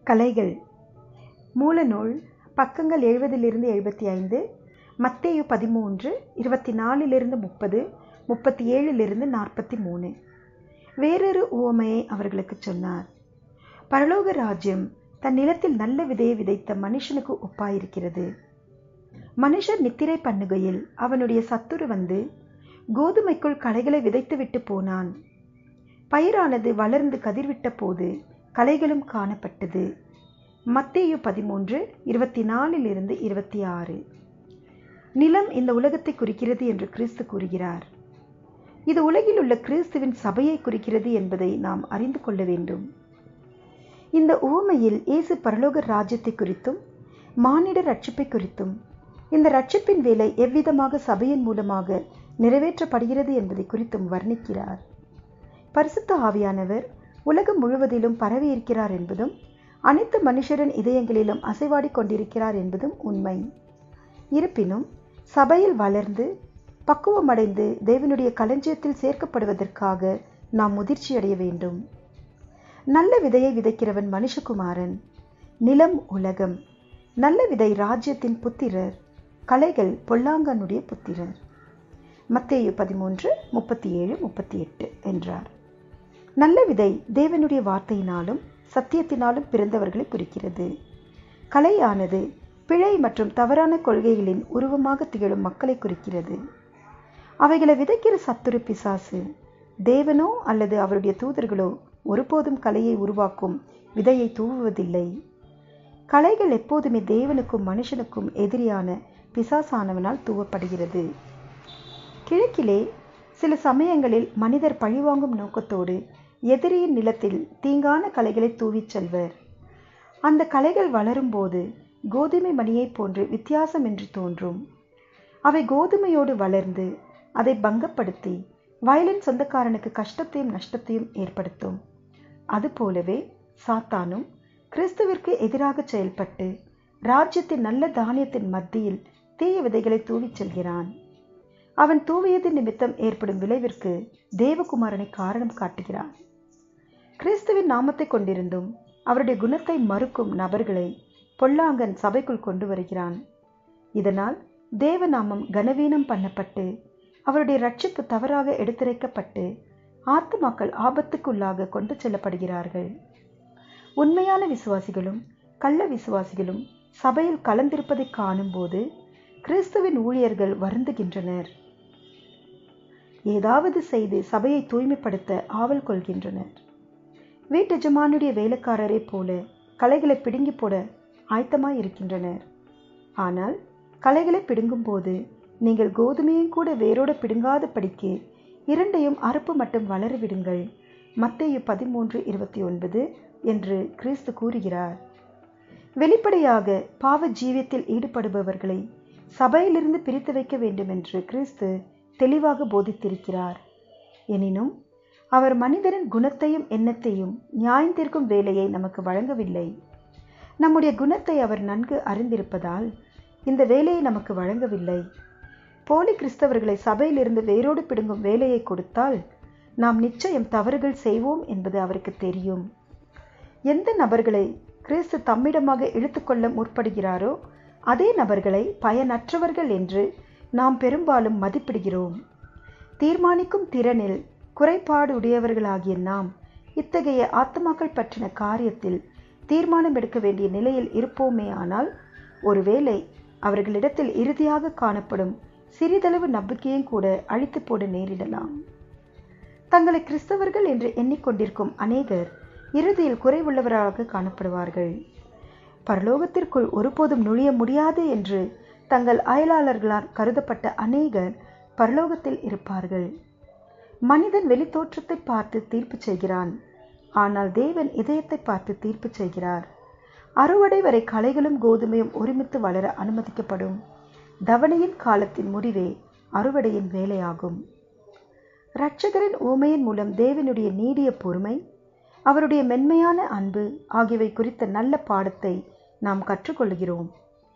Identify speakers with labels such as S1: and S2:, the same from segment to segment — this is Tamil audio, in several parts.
S1: கலைகள் மூலநூல் பக்கங்கள் எழுபதிலிருந்து எழுபத்தி ஐந்து மத்தேயு பதிமூன்று இருபத்தி நாலிலிருந்து முப்பது முப்பத்தி ஏழிலிருந்து நாற்பத்தி மூணு வேறொரு உவமையை அவர்களுக்கு சொன்னார் பரலோக ராஜ்யம் தன் நிலத்தில் நல்ல விதையை விதைத்த மனுஷனுக்கு ஒப்பாயிருக்கிறது மனுஷர் நித்திரை பண்ணுகையில் அவனுடைய சத்துரு வந்து கோதுமைக்குள் களைகளை விதைத்துவிட்டு போனான் பயிரானது வளர்ந்து கதிர்விட்ட போது களைகளும் காணப்பட்டது மத்தேயு பதிமூன்று இருபத்தி நாலிலிருந்து இருபத்தி ஆறு நிலம் இந்த உலகத்தை குறிக்கிறது என்று கிறிஸ்து கூறுகிறார் இது உலகில் உள்ள கிறிஸ்துவின் சபையை குறிக்கிறது என்பதை நாம் அறிந்து கொள்ள வேண்டும் இந்த உவமையில் இயேசு பரலோக ராஜ்யத்தை குறித்தும் மானிட ரட்சிப்பை குறித்தும் இந்த ரட்சிப்பின் வேலை எவ்விதமாக சபையின் மூலமாக நிறைவேற்றப்படுகிறது என்பதை குறித்தும் வர்ணிக்கிறார் பரிசுத்த ஆவியானவர் உலகம் முழுவதிலும் பரவி இருக்கிறார் என்பதும் அனைத்து மனுஷரின் இதயங்களிலும் அசைவாடி கொண்டிருக்கிறார் என்பதும் உண்மை இருப்பினும் சபையில் வளர்ந்து பக்குவமடைந்து தேவனுடைய களஞ்சியத்தில் சேர்க்கப்படுவதற்காக நாம் முதிர்ச்சி அடைய வேண்டும் நல்ல விதையை விதைக்கிறவன் மனுஷகுமாரன் நிலம் உலகம் நல்ல விதை ராஜ்யத்தின் புத்திரர் கலைகள் பொல்லாங்கனுடைய புத்திரர் மத்தேயு பதிமூன்று முப்பத்தி ஏழு முப்பத்தி எட்டு என்றார் நல்ல விதை தேவனுடைய வார்த்தையினாலும் சத்தியத்தினாலும் பிறந்தவர்களை குறிக்கிறது கலையானது பிழை மற்றும் தவறான கொள்கைகளின் உருவமாக திகழும் மக்களை குறிக்கிறது அவைகளை விதைக்கிற சத்துரு பிசாசு தேவனோ அல்லது அவருடைய தூதர்களோ ஒருபோதும் கலையை உருவாக்கும் விதையை தூவுவதில்லை கலைகள் எப்போதுமே தேவனுக்கும் மனுஷனுக்கும் எதிரியான பிசாசானவனால் தூவப்படுகிறது கிழக்கிலே சில சமயங்களில் மனிதர் பழிவாங்கும் நோக்கத்தோடு எதிரியின் நிலத்தில் தீங்கான கலைகளை தூவிச் செல்வர் அந்த கலைகள் வளரும்போது கோதுமை மணியைப் போன்று வித்தியாசமின்றி தோன்றும் அவை கோதுமையோடு வளர்ந்து அதை பங்கப்படுத்தி வயலின் சொந்தக்காரனுக்கு கஷ்டத்தையும் நஷ்டத்தையும் ஏற்படுத்தும் அதுபோலவே சாத்தானும் கிறிஸ்துவிற்கு எதிராக செயல்பட்டு ராஜ்யத்தின் நல்ல தானியத்தின் மத்தியில் தீய விதைகளை தூவிச் செல்கிறான் அவன் தூவியது நிமித்தம் ஏற்படும் விளைவிற்கு தேவகுமாரனை காரணம் காட்டுகிறான் கிறிஸ்துவின் நாமத்தை கொண்டிருந்தும் அவருடைய குணத்தை மறுக்கும் நபர்களை பொல்லாங்கன் சபைக்குள் கொண்டு வருகிறான் இதனால் தேவநாமம் கனவீனம் பண்ணப்பட்டு அவருடைய ரட்சிப்பு தவறாக எடுத்துரைக்கப்பட்டு ஆத்துமாக்கள் ஆபத்துக்குள்ளாக கொண்டு செல்லப்படுகிறார்கள் உண்மையான விசுவாசிகளும் கள்ள விசுவாசிகளும் சபையில் கலந்திருப்பதை காணும்போது கிறிஸ்துவின் ஊழியர்கள் வருந்துகின்றனர் ஏதாவது செய்து சபையை தூய்மைப்படுத்த ஆவல் கொள்கின்றனர் வீட்டெஜமானுடைய வேலைக்காரரை போல கலைகளை பிடுங்கி போட ஆயத்தமாய் இருக்கின்றனர் ஆனால் கலைகளை பிடுங்கும்போது நீங்கள் கோதுமையும் கூட வேரோட பிடுங்காத படிக்கு இரண்டையும் அறுப்பு மட்டும் வளர விடுங்கள் மத்தேயு பதிமூன்று இருபத்தி ஒன்பது என்று கிறிஸ்து கூறுகிறார் வெளிப்படையாக பாவ ஜீவியத்தில் ஈடுபடுபவர்களை சபையிலிருந்து பிரித்து வைக்க வேண்டும் என்று கிறிஸ்து தெளிவாக போதித்திருக்கிறார் எனினும் அவர் மனிதரின் குணத்தையும் எண்ணத்தையும் நியாயந்திருக்கும் வேலையை நமக்கு வழங்கவில்லை நம்முடைய குணத்தை அவர் நன்கு அறிந்திருப்பதால் இந்த வேலையை நமக்கு வழங்கவில்லை போலி கிறிஸ்தவர்களை சபையிலிருந்து வேரோடு பிடுங்கும் வேலையை கொடுத்தால் நாம் நிச்சயம் தவறுகள் செய்வோம் என்பது அவருக்கு தெரியும் எந்த நபர்களை கிறிஸ்து தம்மிடமாக இழுத்துக்கொள்ள முற்படுகிறாரோ அதே நபர்களை பயனற்றவர்கள் என்று நாம் பெரும்பாலும் மதிப்பிடுகிறோம் தீர்மானிக்கும் திறனில் குறைபாடு உடையவர்களாகிய நாம் இத்தகைய ஆத்மாக்கள் பற்றின காரியத்தில் தீர்மானம் எடுக்க வேண்டிய நிலையில் இருப்போமே ஆனால் ஒருவேளை அவர்களிடத்தில் இறுதியாக காணப்படும் சிறிதளவு நம்பிக்கையும் கூட அழித்து போட நேரிடலாம் தங்களை கிறிஸ்தவர்கள் என்று எண்ணிக்கொண்டிருக்கும் அநேகர் இறுதியில் குறைவுள்ளவராக காணப்படுவார்கள் பரலோகத்திற்குள் ஒருபோதும் நுழைய முடியாது என்று தங்கள் அயலாளர்களால் கருதப்பட்ட அநேகர் பரலோகத்தில் இருப்பார்கள் மனிதன் வெளித்தோற்றத்தை பார்த்து தீர்ப்பு செய்கிறான் ஆனால் தேவன் இதயத்தை பார்த்து தீர்ப்பு செய்கிறார் அறுவடை வரை களைகளும் கோதுமையும் ஒருமித்து வளர அனுமதிக்கப்படும் தவணையின் காலத்தின் முடிவே அறுவடையின் வேலையாகும் இரட்சகரின் ஊமையின் மூலம் தேவனுடைய நீடிய பொறுமை அவருடைய மென்மையான அன்பு ஆகியவை குறித்த நல்ல பாடத்தை நாம் கற்றுக்கொள்கிறோம்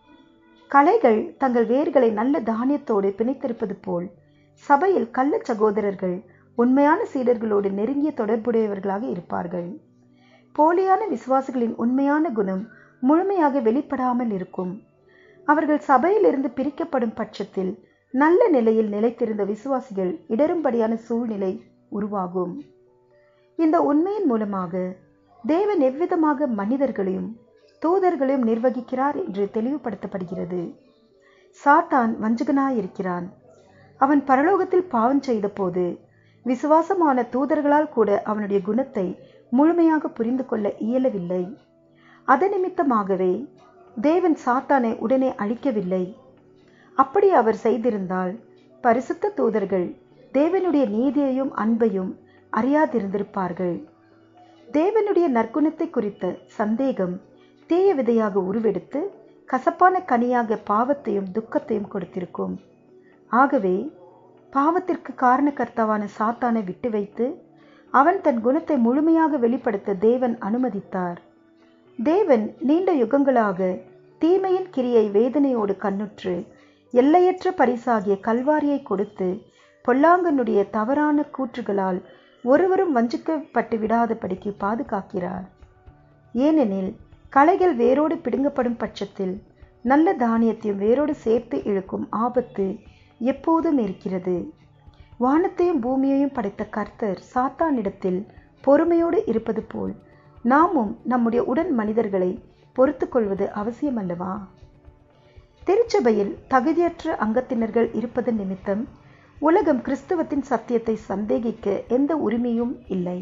S1: கலைகள் தங்கள் வேர்களை நல்ல தானியத்தோடு பிணைத்திருப்பது போல் சபையில் கள்ள சகோதரர்கள் உண்மையான சீடர்களோடு நெருங்கிய தொடர்புடையவர்களாக இருப்பார்கள் போலியான விசுவாசிகளின் உண்மையான குணம் முழுமையாக வெளிப்படாமல் இருக்கும் அவர்கள் சபையிலிருந்து பிரிக்கப்படும் பட்சத்தில் நல்ல நிலையில் நிலைத்திருந்த விசுவாசிகள் இடரும்படியான சூழ்நிலை உருவாகும் இந்த உண்மையின் மூலமாக தேவன் எவ்விதமாக மனிதர்களையும் தூதர்களையும் நிர்வகிக்கிறார் என்று தெளிவுபடுத்தப்படுகிறது சாத்தான் வஞ்சகனாயிருக்கிறான் அவன் பரலோகத்தில் பாவம் செய்த போது விசுவாசமான தூதர்களால் கூட அவனுடைய குணத்தை முழுமையாக புரிந்து கொள்ள இயலவில்லை அது நிமித்தமாகவே தேவன் சாத்தானை உடனே அழிக்கவில்லை அப்படி அவர் செய்திருந்தால் பரிசுத்த தூதர்கள் தேவனுடைய நீதியையும் அன்பையும் அறியாதிருந்திருப்பார்கள் தேவனுடைய நற்குணத்தை குறித்த சந்தேகம் தீய விதையாக உருவெடுத்து கசப்பான கனியாக பாவத்தையும் துக்கத்தையும் கொடுத்திருக்கும் ஆகவே பாவத்திற்கு காரணக்கர்த்தாவான சாத்தானை விட்டு வைத்து அவன் தன் குணத்தை முழுமையாக வெளிப்படுத்த தேவன் அனுமதித்தார் தேவன் நீண்ட யுகங்களாக தீமையின் கிரியை வேதனையோடு கண்ணுற்று எல்லையற்ற பரிசாகிய கல்வாரியை கொடுத்து பொல்லாங்கனுடைய தவறான கூற்றுகளால் ஒருவரும் வஞ்சிக்கப்பட்டு விடாதபடிக்கு பாதுகாக்கிறார் ஏனெனில் களைகள் வேரோடு பிடுங்கப்படும் பட்சத்தில் நல்ல தானியத்தையும் வேரோடு சேர்த்து இழுக்கும் ஆபத்து எப்போதும் இருக்கிறது வானத்தையும் பூமியையும் படைத்த கர்த்தர் சாத்தானிடத்தில் பொறுமையோடு இருப்பது போல் நாமும் நம்முடைய உடன் மனிதர்களை பொறுத்து கொள்வது அவசியமல்லவா திருச்சபையில் தகுதியற்ற அங்கத்தினர்கள் இருப்பதன் நிமித்தம் உலகம் கிறிஸ்தவத்தின் சத்தியத்தை சந்தேகிக்க எந்த உரிமையும் இல்லை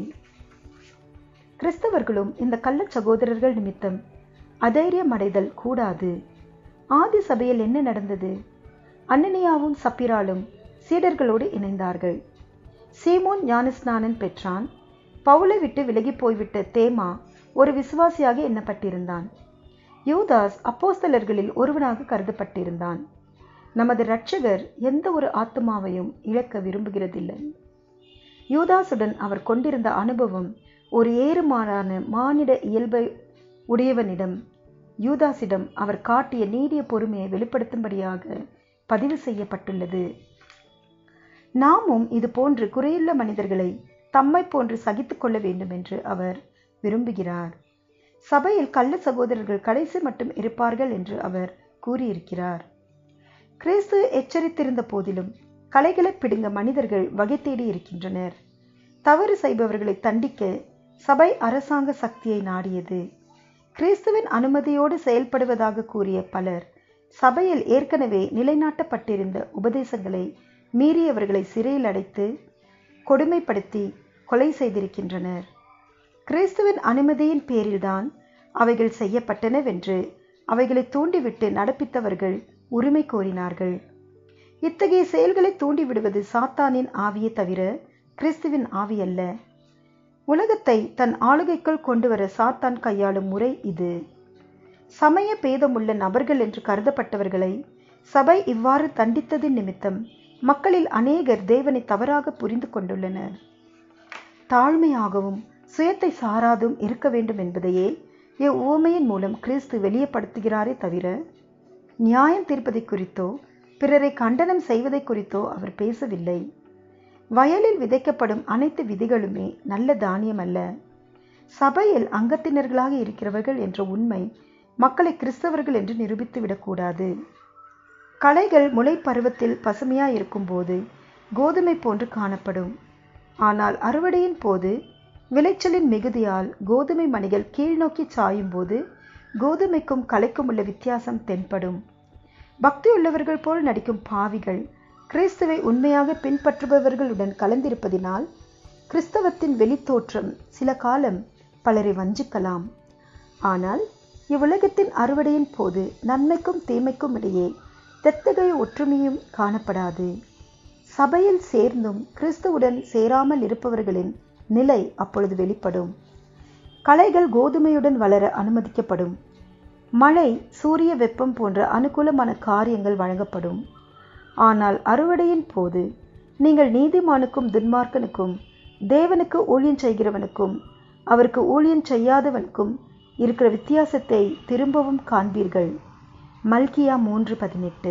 S1: கிறிஸ்தவர்களும் இந்த கள்ள சகோதரர்கள் நிமித்தம் அதைரியம் அடைதல் கூடாது ஆதி சபையில் என்ன நடந்தது அன்னனியாவும் சப்பிராலும் சீடர்களோடு இணைந்தார்கள் சீமோன் ஞானஸ்நானன் பெற்றான் பவுலை விட்டு விலகி போய்விட்ட தேமா ஒரு விசுவாசியாக எண்ணப்பட்டிருந்தான் யூதாஸ் அப்போஸ்தலர்களில் ஒருவனாக கருதப்பட்டிருந்தான் நமது இரட்சகர் எந்த ஒரு ஆத்மாவையும் இழக்க விரும்புகிறதில்லை யூதாசுடன் அவர் கொண்டிருந்த அனுபவம் ஒரு ஏறுமாறான மானிட இயல்பை உடையவனிடம் யூதாசிடம் அவர் காட்டிய நீடிய பொறுமையை வெளிப்படுத்தும்படியாக பதிவு செய்யப்பட்டுள்ளது நாமும் இது போன்று குறையுள்ள மனிதர்களை தம்மை போன்று சகித்து கொள்ள வேண்டும் என்று அவர் விரும்புகிறார் சபையில் கள்ள சகோதரர்கள் கடைசி மட்டும் இருப்பார்கள் என்று அவர் கூறியிருக்கிறார் கிறிஸ்து எச்சரித்திருந்த போதிலும் கலைகளை பிடுங்க மனிதர்கள் வகை தேடி இருக்கின்றனர் தவறு செய்பவர்களை தண்டிக்க சபை அரசாங்க சக்தியை நாடியது கிறிஸ்துவின் அனுமதியோடு செயல்படுவதாக கூறிய பலர் சபையில் ஏற்கனவே நிலைநாட்டப்பட்டிருந்த உபதேசங்களை மீறியவர்களை சிறையில் அடைத்து கொடுமைப்படுத்தி கொலை செய்திருக்கின்றனர் கிறிஸ்துவின் அனுமதியின் பேரில்தான் அவைகள் செய்யப்பட்டனவென்று அவைகளை தூண்டிவிட்டு நடப்பித்தவர்கள் உரிமை கோரினார்கள் இத்தகைய செயல்களை தூண்டிவிடுவது சாத்தானின் ஆவியை தவிர கிறிஸ்துவின் ஆவி அல்ல உலகத்தை தன் ஆளுகைக்குள் கொண்டுவர சாத்தான் கையாளும் முறை இது சமய பேதமுள்ள நபர்கள் என்று கருதப்பட்டவர்களை சபை இவ்வாறு தண்டித்ததின் நிமித்தம் மக்களில் அநேகர் தேவனை தவறாக புரிந்து கொண்டுள்ளனர் தாழ்மையாகவும் சுயத்தை சாராதும் இருக்க வேண்டும் என்பதையே இவ்வுவமையின் மூலம் கிறிஸ்து வெளியப்படுத்துகிறாரே தவிர நியாயம் தீர்ப்பதை குறித்தோ பிறரை கண்டனம் செய்வதை குறித்தோ அவர் பேசவில்லை வயலில் விதைக்கப்படும் அனைத்து விதிகளுமே நல்ல தானியம் அல்ல சபையில் அங்கத்தினர்களாக இருக்கிறவர்கள் என்ற உண்மை மக்களை கிறிஸ்தவர்கள் என்று நிரூபித்து விடக்கூடாது களைகள் முளை பருவத்தில் பசுமையாக இருக்கும்போது கோதுமை போன்று காணப்படும் ஆனால் அறுவடையின் போது விளைச்சலின் மிகுதியால் கோதுமை மணிகள் கீழ்நோக்கி சாயும் போது கோதுமைக்கும் களைக்கும் உள்ள வித்தியாசம் தென்படும் பக்தி உள்ளவர்கள் போல் நடிக்கும் பாவிகள் கிறிஸ்துவை உண்மையாக பின்பற்றுபவர்களுடன் கலந்திருப்பதினால் கிறிஸ்தவத்தின் வெளித்தோற்றம் சில காலம் பலரை வஞ்சிக்கலாம் ஆனால் இவ்வுலகத்தின் அறுவடையின் போது நன்மைக்கும் தீமைக்கும் இடையே தெத்தகைய ஒற்றுமையும் காணப்படாது சபையில் சேர்ந்தும் கிறிஸ்துவுடன் சேராமல் இருப்பவர்களின் நிலை அப்பொழுது வெளிப்படும் களைகள் கோதுமையுடன் வளர அனுமதிக்கப்படும் மழை சூரிய வெப்பம் போன்ற அனுகூலமான காரியங்கள் வழங்கப்படும் ஆனால் அறுவடையின் போது நீங்கள் நீதிமானுக்கும் துன்மார்க்கனுக்கும் தேவனுக்கு ஊழியம் செய்கிறவனுக்கும் அவருக்கு ஊழியம் செய்யாதவனுக்கும் இருக்கிற வித்தியாசத்தை திரும்பவும் காண்பீர்கள் மல்கியா மூன்று பதினெட்டு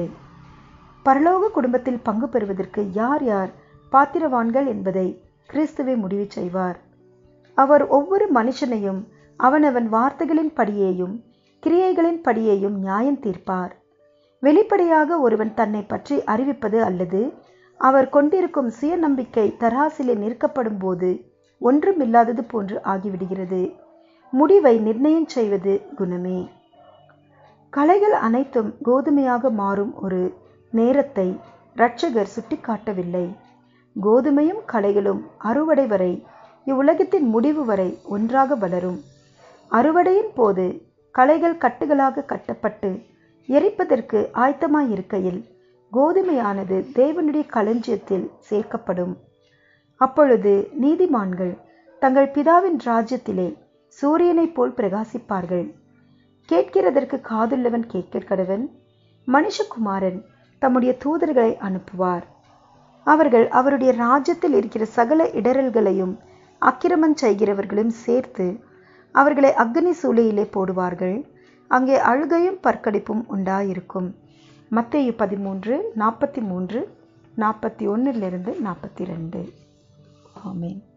S1: பரலோக குடும்பத்தில் பங்கு பெறுவதற்கு யார் யார் பாத்திரவான்கள் என்பதை கிறிஸ்துவை முடிவு செய்வார் அவர் ஒவ்வொரு மனுஷனையும் அவனவன் வார்த்தைகளின் படியேயும் கிரியைகளின் படியேயும் நியாயம் தீர்ப்பார் வெளிப்படையாக ஒருவன் தன்னை பற்றி அறிவிப்பது அல்லது அவர் கொண்டிருக்கும் சுயநம்பிக்கை தராசிலே நிற்கப்படும் போது ஒன்றுமில்லாதது போன்று ஆகிவிடுகிறது முடிவை நிர்ணயம் செய்வது குணமே கலைகள் அனைத்தும் கோதுமையாக மாறும் ஒரு நேரத்தை இரட்சகர் சுட்டிக்காட்டவில்லை கோதுமையும் கலைகளும் அறுவடை வரை இவ்வுலகத்தின் முடிவு வரை ஒன்றாக வளரும் அறுவடையின் போது கலைகள் கட்டுகளாக கட்டப்பட்டு எரிப்பதற்கு ஆயத்தமாயிருக்கையில் கோதுமையானது தேவனுடைய களஞ்சியத்தில் சேர்க்கப்படும் அப்பொழுது நீதிமான்கள் தங்கள் பிதாவின் ராஜ்யத்திலே சூரியனைப் போல் பிரகாசிப்பார்கள் கேட்கிறதற்கு காதுள்ளவன் கேட்க கடவன் மனுஷகுமாரன் தம்முடைய தூதர்களை அனுப்புவார் அவர்கள் அவருடைய ராஜ்யத்தில் இருக்கிற சகல இடரல்களையும் அக்கிரமம் செய்கிறவர்களும் சேர்த்து அவர்களை அக்னி சூளையிலே போடுவார்கள் அங்கே அழுகையும் பற்கடிப்பும் உண்டாயிருக்கும் மத்தேயு பதிமூன்று நாற்பத்தி மூன்று நாற்பத்தி ஒன்றிலிருந்து நாற்பத்தி ரெண்டு ஆமீன்